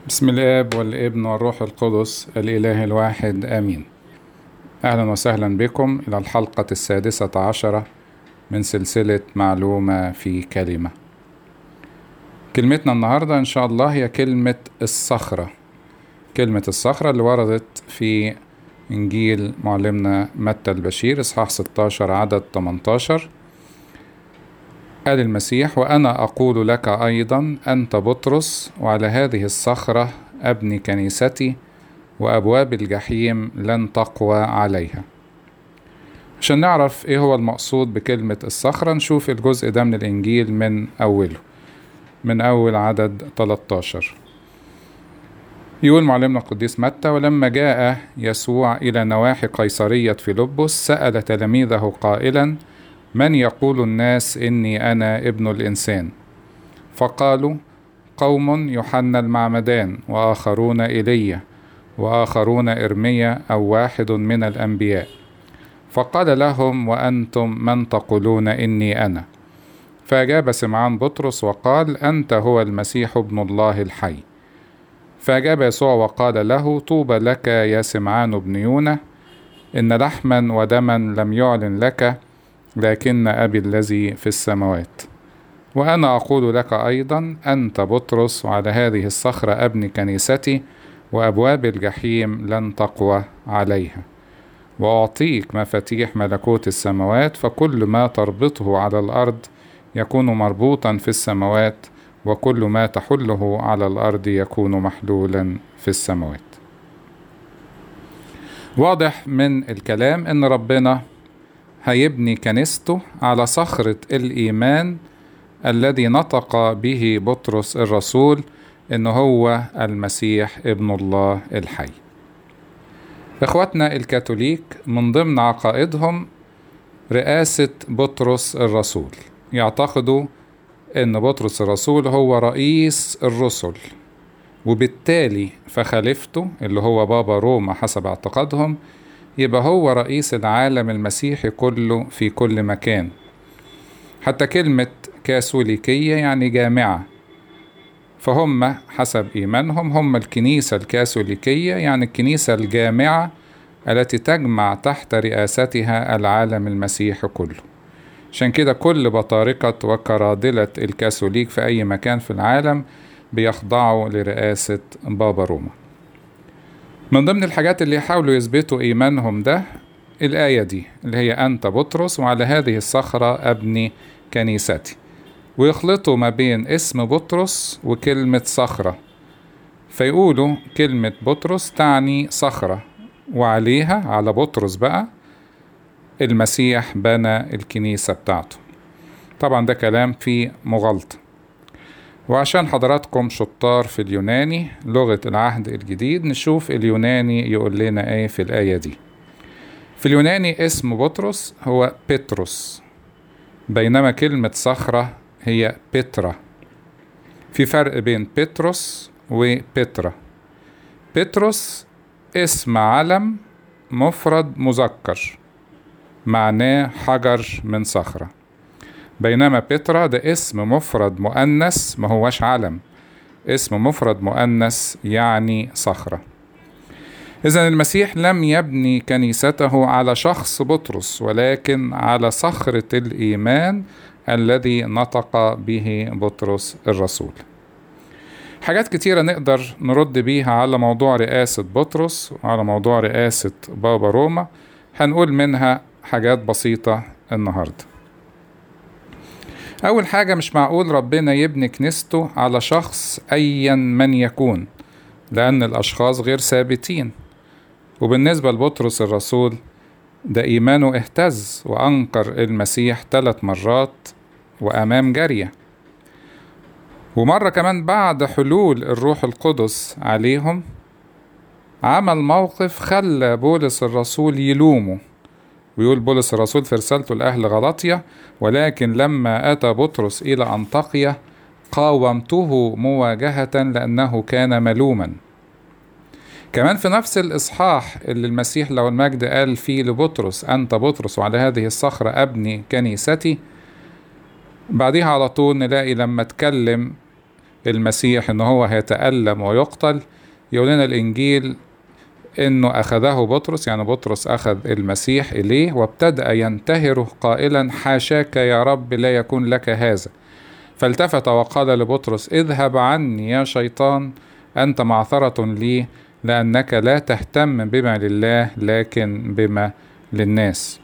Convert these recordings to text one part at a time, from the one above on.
بسم الاب والابن والروح القدس الاله الواحد امين اهلا وسهلا بكم الى الحلقه السادسه عشره من سلسله معلومه في كلمه كلمتنا النهارده ان شاء الله هي كلمه الصخره كلمه الصخره اللي وردت في انجيل معلمنا متى البشير اصحاح 16 عدد 18 قال المسيح وانا اقول لك ايضا انت بطرس وعلى هذه الصخره ابني كنيستي وابواب الجحيم لن تقوى عليها عشان نعرف ايه هو المقصود بكلمه الصخره نشوف الجزء ده من الانجيل من اوله من اول عدد 13 يقول معلمنا القديس متى ولما جاء يسوع الى نواحي قيصريه فيلبس سال تلاميذه قائلا من يقول الناس اني انا ابن الانسان فقالوا قوم يوحنا المعمدان واخرون ايليا واخرون ارميا او واحد من الانبياء فقال لهم وانتم من تقولون اني انا فاجاب سمعان بطرس وقال انت هو المسيح ابن الله الحي فاجاب يسوع وقال له طوبى لك يا سمعان بن يونا ان لحما ودما لم يعلن لك لكن أبي الذي في السماوات وأنا أقول لك أيضا أنت بطرس وعلى هذه الصخرة أبني كنيستي وأبواب الجحيم لن تقوى عليها وأعطيك مفاتيح ملكوت السماوات فكل ما تربطه على الأرض يكون مربوطا في السماوات وكل ما تحله على الأرض يكون محلولا في السماوات واضح من الكلام أن ربنا هيبني كنيسته على صخرة الإيمان الذي نطق به بطرس الرسول إن هو المسيح ابن الله الحي. إخواتنا الكاثوليك من ضمن عقائدهم رئاسة بطرس الرسول، يعتقدوا إن بطرس الرسول هو رئيس الرسل، وبالتالي فخليفته اللي هو بابا روما حسب اعتقادهم يبقى هو رئيس العالم المسيحي كله في كل مكان حتى كلمة كاثوليكية يعني جامعة فهم حسب إيمانهم هم الكنيسة الكاثوليكية يعني الكنيسة الجامعة التي تجمع تحت رئاستها العالم المسيحي كله عشان كده كل بطارقة وكرادلة الكاثوليك في أي مكان في العالم بيخضعوا لرئاسة بابا روما من ضمن الحاجات اللي يحاولوا يثبتوا إيمانهم ده الآية دي اللي هي أنت بطرس وعلى هذه الصخرة أبني كنيستي ويخلطوا ما بين اسم بطرس وكلمة صخرة فيقولوا كلمة بطرس تعني صخرة وعليها على بطرس بقى المسيح بنى الكنيسة بتاعته طبعا ده كلام فيه مغالطة وعشان حضراتكم شطار في اليوناني لغة العهد الجديد نشوف اليوناني يقول لنا ايه في الآية دي في اليوناني اسم بطرس هو بطرس بينما كلمة صخرة هي بترا في فرق بين بطرس وبترا بطرس اسم علم مفرد مذكر معناه حجر من صخره بينما بترا ده اسم مفرد مؤنث ما هوش علم اسم مفرد مؤنث يعني صخرة إذا المسيح لم يبني كنيسته على شخص بطرس ولكن على صخرة الإيمان الذي نطق به بطرس الرسول حاجات كتيرة نقدر نرد بيها على موضوع رئاسة بطرس وعلى موضوع رئاسة بابا روما هنقول منها حاجات بسيطة النهارده أول حاجة مش معقول ربنا يبني كنيسته على شخص أيا من يكون لأن الأشخاص غير ثابتين وبالنسبة لبطرس الرسول ده إيمانه اهتز وأنكر المسيح ثلاث مرات وأمام جارية ومرة كمان بعد حلول الروح القدس عليهم عمل موقف خلى بولس الرسول يلومه ويقول بولس الرسول في رسالته لأهل غلطية ولكن لما أتى بطرس إلى أنطاقية قاومته مواجهة لأنه كان ملوما كمان في نفس الإصحاح اللي المسيح لو المجد قال فيه لبطرس أنت بطرس وعلى هذه الصخرة أبني كنيستي بعديها على طول نلاقي لما اتكلم المسيح ان هو هيتألم ويقتل يقول لنا الانجيل انه اخذه بطرس يعني بطرس اخذ المسيح اليه وابتدأ ينتهره قائلا حاشاك يا رب لا يكون لك هذا فالتفت وقال لبطرس اذهب عني يا شيطان انت معثرة لي لانك لا تهتم بما لله لكن بما للناس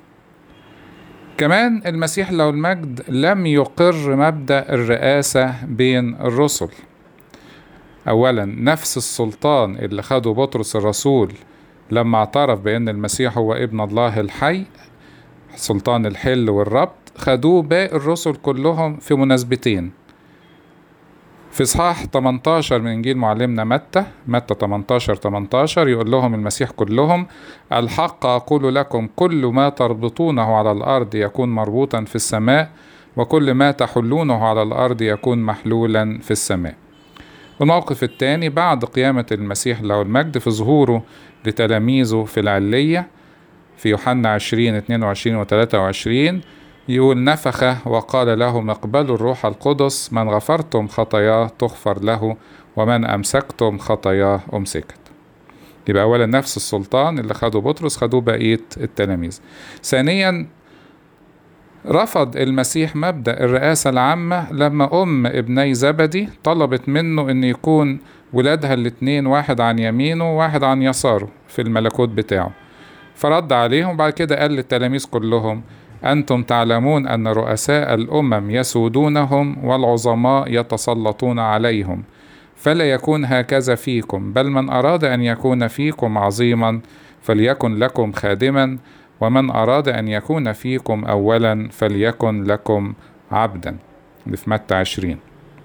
كمان المسيح له المجد لم يقر مبدأ الرئاسة بين الرسل أولا نفس السلطان اللي خده بطرس الرسول لما اعترف بأن المسيح هو ابن الله الحي سلطان الحل والربط خدوه باقي الرسل كلهم في مناسبتين في إصحاح 18 من إنجيل معلمنا متى متى 18 18 يقول لهم المسيح كلهم الحق أقول لكم كل ما تربطونه على الأرض يكون مربوطا في السماء وكل ما تحلونه على الأرض يكون محلولا في السماء الموقف الثاني بعد قيامة المسيح له المجد في ظهوره لتلاميذه في العلية في يوحنا 20 22 و 23 يقول نفخ وقال لهم اقبلوا الروح القدس من غفرتم خطاياه تغفر له ومن أمسكتم خطاياه أمسكت يبقى أولا نفس السلطان اللي خده بطرس خدوه بقية التلاميذ ثانيا رفض المسيح مبدأ الرئاسة العامة لما أم ابني زبدي طلبت منه أن يكون ولادها الاتنين واحد عن يمينه وواحد عن يساره في الملكوت بتاعه فرد عليهم بعد كده قال للتلاميذ كلهم أنتم تعلمون أن رؤساء الأمم يسودونهم والعظماء يتسلطون عليهم فلا يكون هكذا فيكم بل من أراد أن يكون فيكم عظيما فليكن لكم خادما ومن أراد أن يكون فيكم أولا فليكن لكم عبدا دي في متى عشرين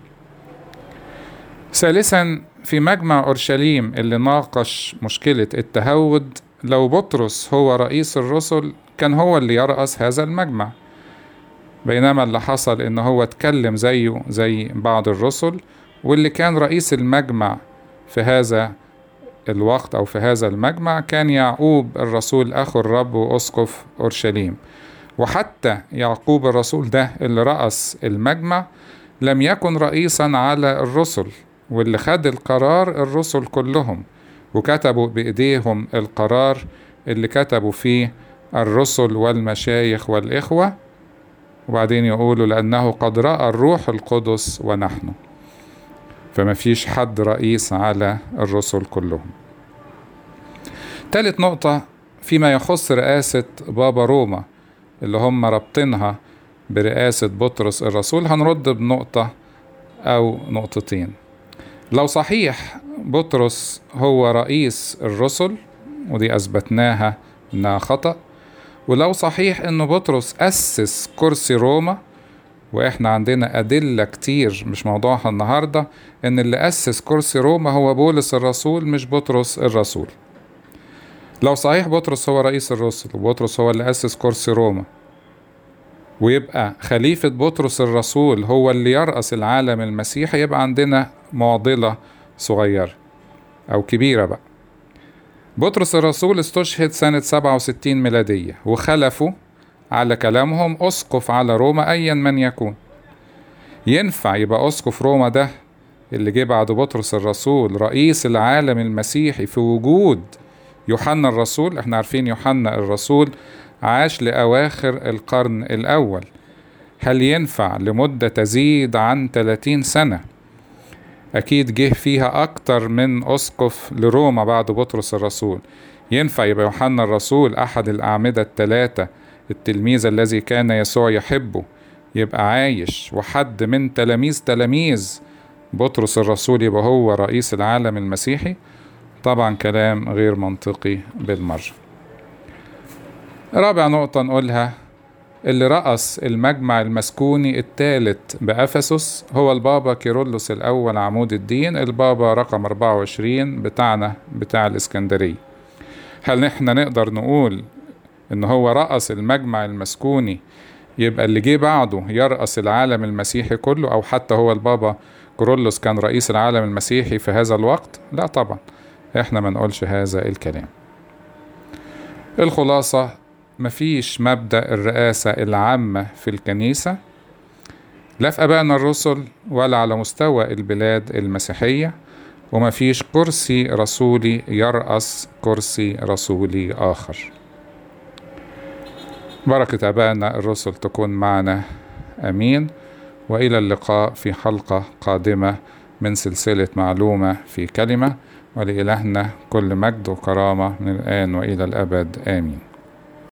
ثالثا في مجمع أورشليم اللي ناقش مشكلة التهود لو بطرس هو رئيس الرسل كان هو اللي يرأس هذا المجمع بينما اللي حصل ان هو اتكلم زيه زي بعض الرسل واللي كان رئيس المجمع في هذا الوقت او في هذا المجمع كان يعقوب الرسول اخو الرب واسقف اورشليم وحتى يعقوب الرسول ده اللي رأس المجمع لم يكن رئيسا على الرسل واللي خد القرار الرسل كلهم وكتبوا بإيديهم القرار اللي كتبوا فيه الرسل والمشايخ والإخوة وبعدين يقولوا لأنه قد رأى الروح القدس ونحن فما فيش حد رئيس على الرسل كلهم تالت نقطة فيما يخص رئاسة بابا روما اللي هم رابطينها برئاسة بطرس الرسول هنرد بنقطة أو نقطتين لو صحيح بطرس هو رئيس الرسل ودي أثبتناها إنها خطأ ولو صحيح إن بطرس أسس كرسي روما وإحنا عندنا أدلة كتير مش موضوعها النهاردة إن اللي أسس كرسي روما هو بولس الرسول مش بطرس الرسول لو صحيح بطرس هو رئيس الرسل وبطرس هو اللي أسس كرسي روما ويبقى خليفة بطرس الرسول هو اللي يرأس العالم المسيحي يبقى عندنا معضلة صغيرة أو كبيرة بقى بطرس الرسول استشهد سنة 67 ميلادية وخلفوا على كلامهم أسقف على روما أيا من يكون ينفع يبقى أسقف روما ده اللي جه بعد بطرس الرسول رئيس العالم المسيحي في وجود يوحنا الرسول احنا عارفين يوحنا الرسول عاش لأواخر القرن الأول هل ينفع لمدة تزيد عن 30 سنة أكيد جه فيها أكتر من أسقف لروما بعد بطرس الرسول ينفع يبقى يوحنا الرسول أحد الأعمدة الثلاثة التلميذ الذي كان يسوع يحبه يبقى عايش وحد من تلاميذ تلاميذ بطرس الرسول يبقى هو رئيس العالم المسيحي طبعا كلام غير منطقي بالمرة رابع نقطة نقولها اللي رأس المجمع المسكوني الثالث بأفسس هو البابا كيرلس الأول عمود الدين البابا رقم 24 بتاعنا بتاع الإسكندرية هل نحن نقدر نقول إن هو رأس المجمع المسكوني يبقى اللي جه بعده يرأس العالم المسيحي كله أو حتى هو البابا كيرلس كان رئيس العالم المسيحي في هذا الوقت لا طبعا احنا ما نقولش هذا الكلام الخلاصة مفيش مبدأ الرئاسة العامة في الكنيسة لا في أبائنا الرسل ولا على مستوى البلاد المسيحية وما فيش كرسي رسولي يرأس كرسي رسولي آخر بركة أبائنا الرسل تكون معنا أمين وإلى اللقاء في حلقة قادمة من سلسلة معلومة في كلمة ولإلهنا كل مجد وكرامة من الآن وإلى الأبد آمين